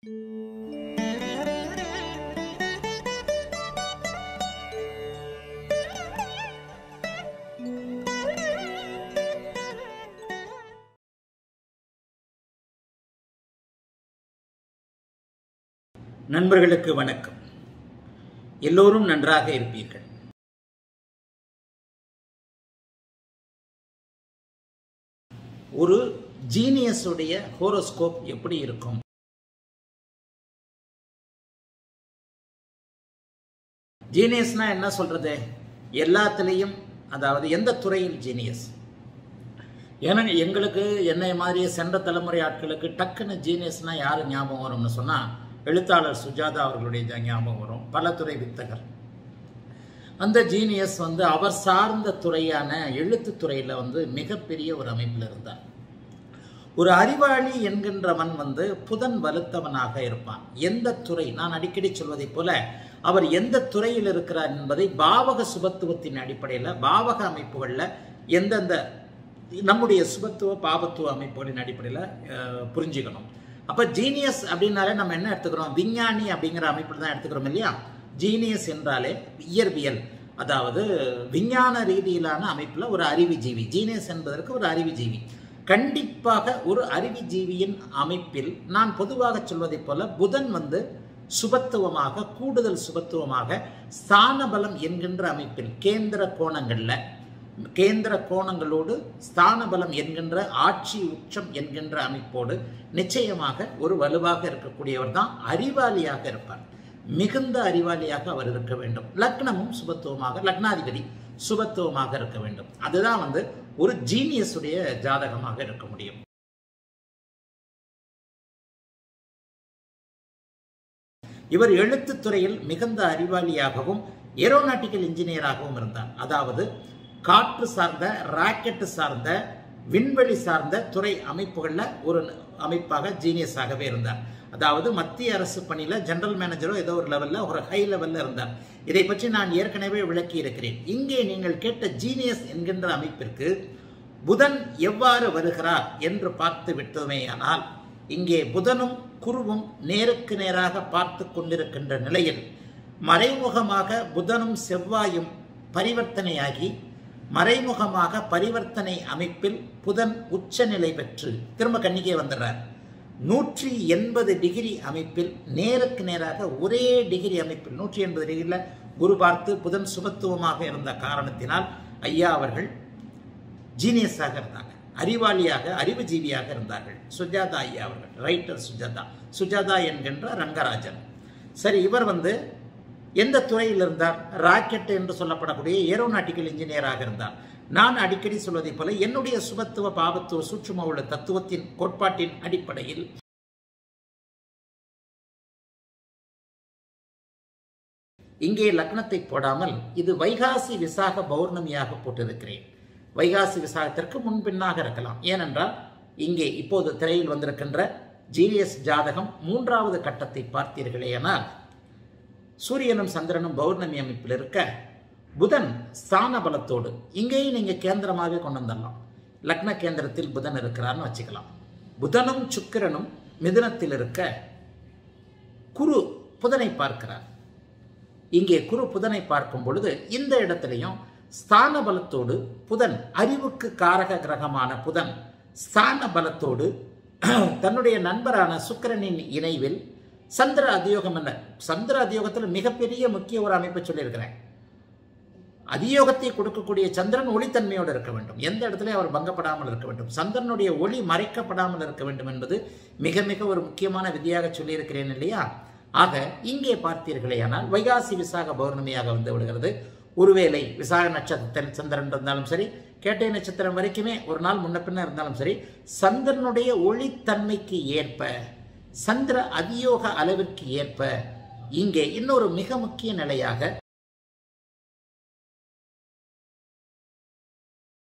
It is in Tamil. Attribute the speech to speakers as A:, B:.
A: நண்பர்களுக்கு வணக்கம் எல்லோரும் நன்றாக இருப்பீர்கள் ஒரு ஜீனியஸுடைய ஹோரோஸ்கோப் எப்படி இருக்கும் ஜீனியஸ்னா என்ன சொல்றது எல்லாத்துலேயும் அதாவது எந்த துறையில் ஜீனியஸ் ஏன்னா எங்களுக்கு என்னை மாதிரியே சென்ற தலைமுறை ஆட்களுக்கு டக்குன்னு ஜீனியஸ்னா யார் ஞாபகம் வரும்னு சொன்னால் எழுத்தாளர் சுஜாதா அவர்களுடைய ஞாபகம் வரும் பல துறை வித்தகர் அந்த ஜீனியஸ் வந்து அவர் சார்ந்த துறையான எழுத்து துறையில் வந்து மிகப்பெரிய ஒரு அமைப்பில் இருந்தார் ஒரு அறிவாளி என்கின்றவன் வந்து புதன் வலுத்தவனாக இருப்பான் எந்த துறை நான் அடிக்கடி சொல்வதைப் போல அவர் எந்த துறையில் இருக்கிறார் என்பதை பாவக சுபத்துவத்தின் அடிப்படையில் பாவக அமைப்புகளில் எந்தெந்த நம்முடைய சுபத்துவ பாபத்துவ அமைப்புகளின் அடிப்படையில் புரிஞ்சுக்கணும் அப்போ ஜீனியஸ் அப்படின்னாலே நம்ம என்ன எடுத்துக்கிறோம் விஞ்ஞானி அப்படிங்கிற அமைப்பில் தான் எடுத்துக்கிறோம் இல்லையா ஜீனியஸ் என்றாலே இயற்பியல் அதாவது விஞ்ஞான ரீதியிலான அமைப்பில் ஒரு அறிவுஜீவி ஜீனியஸ் என்பதற்கு ஒரு அறிவுஜீவி கண்டிப்பாக ஒரு அறிவுஜீவியின் அமைப்பில் நான் பொதுவாக சொல்வதைப் போல புதன் வந்து சுபத்துவமாக கூடுதல் சுபத்துவமாக ஸ்தான பலம் என்கின்ற அமைப்பில் கேந்திர கோணங்களில் கேந்திர கோணங்களோடு ஸ்தான பலம் என்கின்ற ஆட்சி உச்சம் என்கின்ற அமைப்போடு நிச்சயமாக ஒரு வலுவாக இருக்கக்கூடியவர் தான் அறிவாளியாக இருப்பார் மிகுந்த அறிவாளியாக அவர் இருக்க வேண்டும் லக்னமும் சுபத்துவமாக லக்னாதிபதி சுபத்துவமாக இருக்க வேண்டும் அதுதான் வந்து ஒரு ஜீனியஸுடைய ஜாதகமாக இருக்க முடியும் இவர் எழுத்துத்துறையில் மிகுந்த அறிவாளியாகவும் ஏரோநாட்டிக்கல் இன்ஜினியராகவும் இருந்தார் அதாவது காற்று சார்ந்த ராக்கெட்டு சார்ந்த விண்வெளி சார்ந்த துறை அமைப்புகளில் ஒரு அமைப்பாக ஜீனியஸாகவே இருந்தார் அதாவது மத்திய அரசு பணியில் ஜெனரல் மேனேஜரோ ஏதோ ஒரு லெவலில் ஒரு ஹை லெவலில் இருந்தார் இதை பற்றி நான் ஏற்கனவே விளக்கி இருக்கிறேன் இங்கே நீங்கள் கேட்ட ஜீனியஸ் என்கின்ற அமைப்பிற்கு புதன் எவ்வாறு வருகிறார் என்று பார்த்து விட்டோமேயானால் இங்கே புதனும் குருவும் நேருக்கு நேராக பார்த்து கொண்டிருக்கின்ற நிலையில் மறைமுகமாக புதனும் செவ்வாயும் பரிவர்த்தனையாகி மறைமுகமாக பரிவர்த்தனை அமைப்பில் புதன் உச்சநிலை பெற்று திரும்ப கன்னிக்கே வந்துடுறார் நூற்றி எண்பது டிகிரி அமைப்பில் நேருக்கு நேராக ஒரே டிகிரி அமைப்பில் நூற்றி எண்பது டிகிரியில் குரு பார்த்து புதன் சுபத்துவமாக இருந்த காரணத்தினால் ஐயா அவர்கள் ஜீனியஸாக இருந்தாங்க அறிவாளியாக அறிவுஜீவியாக இருந்தார்கள் சுஜாதா ஐயா அவர்கள் ரைட்டர் சுஜாதா சுஜாதா என்கின்ற ரங்கராஜன் சரி இவர் வந்து எந்த துறையில் இருந்தார் ராக்கெட் என்று சொல்லப்படக்கூடிய ஏரோநாட்டிக்கல் இன்ஜினியராக இருந்தார் நான் அடிக்கடி சொல்வதைப் போல என்னுடைய சுபத்துவ பாவத்துவ சூட்சும உள்ள தத்துவத்தின் கோட்பாட்டின் அடிப்படையில் இங்கே லக்னத்தை போடாமல் இது வைகாசி விசாக பௌர்ணமியாக போட்டிருக்கிறேன் வைகாசி விசாகத்திற்கு முன்பின்னாக இருக்கலாம் ஏனென்றால் இங்கே இப்போது திரையில் வந்திருக்கின்ற ஜீனியஸ் ஜாதகம் மூன்றாவது கட்டத்தை பார்த்தீர்களேயானால் சூரியனும் சந்திரனும் பௌர்ணமி அமைப்பில் இருக்க புதன் ஸ்தான பலத்தோடு இங்கேயும் நீங்கள் கேந்திரமாக கொண்டு வந்துடலாம் லக்ன கேந்திரத்தில் புதன் இருக்கிறார்னு வச்சுக்கலாம் புதனும் சுக்கிரனும் மிதுனத்தில் இருக்க குரு புதனை பார்க்கிறார் இங்கே குரு புதனை பார்க்கும் பொழுது இந்த இடத்திலையும் ஸ்தான பலத்தோடு புதன் அறிவுக்கு காரக கிரகமான புதன் ஸ்தான பலத்தோடு தன்னுடைய நண்பரான சுக்கிரனின் இணைவில் சந்திர அதியோகம் என்ன சந்திர அதியோகத்தில் மிகப்பெரிய முக்கிய ஒரு அமைப்பை சொல்லியிருக்கிறேன் அதியோகத்தை கொடுக்கக்கூடிய சந்திரன் ஒளித்தன்மையோடு இருக்க வேண்டும் எந்த இடத்துலையும் அவர் பங்கப்படாமல் இருக்க வேண்டும் சந்திரனுடைய ஒளி மறைக்கப்படாமல் இருக்க வேண்டும் என்பது மிக மிக ஒரு முக்கியமான விதியாக சொல்லியிருக்கிறேன் இல்லையா ஆக இங்கே பார்த்தீர்களே ஆனால் வைகாசி விசாக பௌர்ணமியாக வந்து விடுகிறது ஒருவேளை விசாக நட்சத்திரத்தில் சந்திரன் இருந்தாலும் சரி கேட்டை நட்சத்திரம் வரைக்குமே ஒரு நாள் முன்ன பின்ன இருந்தாலும் சரி சந்திரனுடைய ஒளித்தன்மைக்கு ஏற்ப சந்திர அதியோக அளவிற்கு ஏற்ப இங்கே இன்னொரு மிக முக்கிய நிலையாக